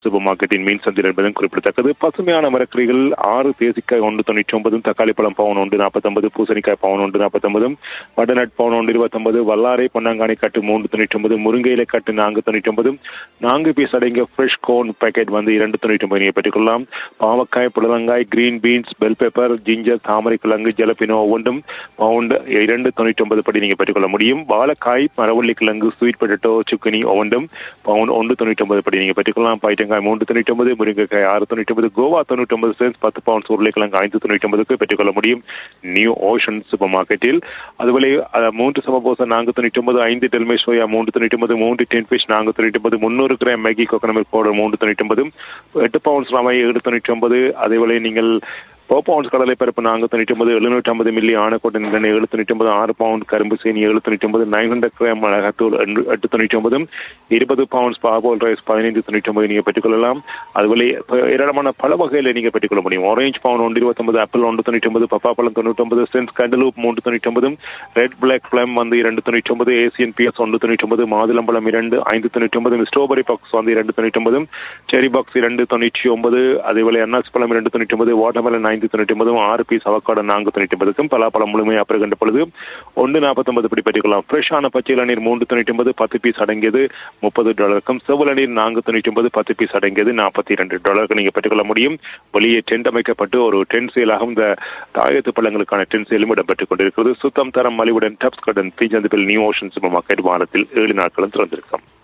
super மார்க்கெட்டின் மீன் சந்தையில் என்பதும் குறிப்பிடத்தக்கது பசுமையான மரக்கறிகள் ஆறு தேசிக்காய் ஒன்று தொண்ணூற்றி ஒன்பதும் தக்காளி பழம் பவுன் ஒன்று நாற்பத்தொன்பது பூசணிக்காய் பவுன் ஒன்று நாற்பத்தொன்பதும் பட்டநட் பவுன் ஒன்று இருபத்தொன்பது வல்லாரை பொன்னாங்கானி கட்டு மூன்று தொண்ணூற்றி ஒன்பது முருங்கையில கட்டு நான்கு தொண்ணூற்றி ஒன்பதும் நான்கு பீஸ் அடங்கிய ஃப்ரெஷ் கோன் பேக்கெட் வந்து இரண்டு தொண்ணூற்றி ஒன்பது நீங்கள் பெற்றுக்கொள்ளலாம் பாவக்காய் புடலங்காய் green beans bell pepper ginger தாமரை கிழங்கு ஜலப்பினோ ஒவ்வொன்றும் பவுண்ட் இரண்டு தொண்ணூற்றி ஒன்பது படி நீங்கள் பெற்றுக்கொள்ள முடியும் வாழைக்காய் மரவள்ளி கிழங்கு ஸ்வீட் பொட்டேட்டோ சுக்கனி ஒவ்வொன்றும் பவுண்ட் ஒன்று தொண்ணூற்றி ஒன்பது படி நீங்கள் பெற்றுக்கொள்ளலாம் பைட்டங்காய் மூன்று தொண்ணூற்றி ஒன்பது முருங்கைக்காய் ஆறு தொண்ணூற்றி ஒன்பது கோவா தொண்ணூற்றி ஒன்பது சென்ஸ் பத்து பவுண்ட்ஸ் உருளைக்கிழங்கு ஐந்து தொண்ணூற்றி ஒன்பதுக்கு பெற்றுக்கொள்ள முடியும் நியூ ஓஷன் சூப்பர் மார்க்கெட்டில் அதுபோல அஹ், மூன்று சமபோசா நான்கு தொண்ணூற்றி ஒன்பது ஐந்து டெல்மே சோயா மூன்று தொண்ணூற்றி ஒன்பது மூன்று டென் ஃபிஷ் நான்கு தொண்ணூற்றி ஒன்பது முந்நூறு கிராம் மேகி கோகனமில் பவுடர் மூன்று தொண்ணூற்றி ஒன்பது எட்டு பவுண்ட்ஸ் ரவை ஏழு தொண்ணூற்றி ஒன்பது அதேபோல நீங்கள் ஃபோர் பவுண்ட்ஸ் கடலை பருப்பு நான்கு தொண்ணூற்றி ஒன்பது எழுநூற்றி ஐம்பது மில்லி ஆனக்கோட்டை நிலனை ஏழு தொண்ணூற்றி ஒன்பது ஆறு பவுண்ட் கரும்பு சீனி ஏழு தொண்ணூற்றி ஒன்பது நைன் ஹண்ட்ரட் கிராம் மிளகாத்தூள் எண்டு- எட்டு தொண்ணூற்றி ஒன்பது இருபது பவுண்ட்ஸ் பாபோல் ரைஸ் பதினைந்து தொண்ணூற்றி ஒன்பது நீங்கள் பெற்றுக்கொள்ளலாம் அதுபோல இப்ப ஏராளமான பல வகையில் நீங்கள் பெற்றுக்கொள்ள முடியும் ஆரஞ்சு பவுன் ஒன்று இருபத்தொன்பது ஆப்பிள் ஒன்று தொண்ணூற்றி ஒன்பது பப்பா பழம் தொண்ணூற்றி ஒன்பது சென்ஸ் கண்டலூப் மூன்று தொண்ணூற்றி ஒன்பது ரெட் பிளாக் பிளம் வந்து இரண்டு தொண்ணூற்றி ஒன்பது ஏசியன் பிஎஸ் ஒன்று தொண்ணூற்றி ஒன்பது மாதுளம்பழம் இரண்டு ஐந்து தொண்ணூற்றி ஒன்பது ஸ்ட்ராபெரி பாக்ஸ் வந்து இரண்டு தொண்ணூற்றி ஒன்பது செரி பாக்ஸ் இரண்டு தொண்ணூற்றி ஒன்பது அதேபோல அன்னாஸ் பழம் இரண்டு தொண்ணூற்றி ஒன்பது வாட்டர்மெலன் ஐந்து தொண்ணூற்றி ஒன்பது ஆறு பீஸ் அவக்காடு நான்கு தொண்ணூற்றி ஒன்பதுக்கும் பலாப்பழம் முழுமையாக அப்புறம் பொழுது ஒன்று நாற்பத்தொன்பது படி பெற்றுக்கலாம் ஃப்ரெஷ்ஷான பச்சை இளநீர் மூன்று தொண்ணூற்றி ஒன்பது பத்து பீஸ் அடங்கியது முப்பது டாலருக்கும் செவ்வள நீர் நான்கு தொண்ணூற்றி ஒன்பது பத்து பீஸ் அடங்கியது நாற்பத்தி இரண்டு டாலருக்கு நீங்கள் பெற்றுக்கொள்ள முடியும் வெளியே டென்ட் அமைக்கப்பட்டு ஒரு டென்ட் சேலாக இந்த தாயத்து பழங்களுக்கான டென்ட் சேலும் இடம்பெற்றுக் கொண்டிருக்கிறது சுத்தம் தரம் மலிவுடன் டப்ஸ் கடன் தீஞ்சந்திப்பில் நியூ ஓஷன் சூப்பர் மார்க்கெட் வாரத்தில் ஏழு நாட்களும் திறந்திருக்கும்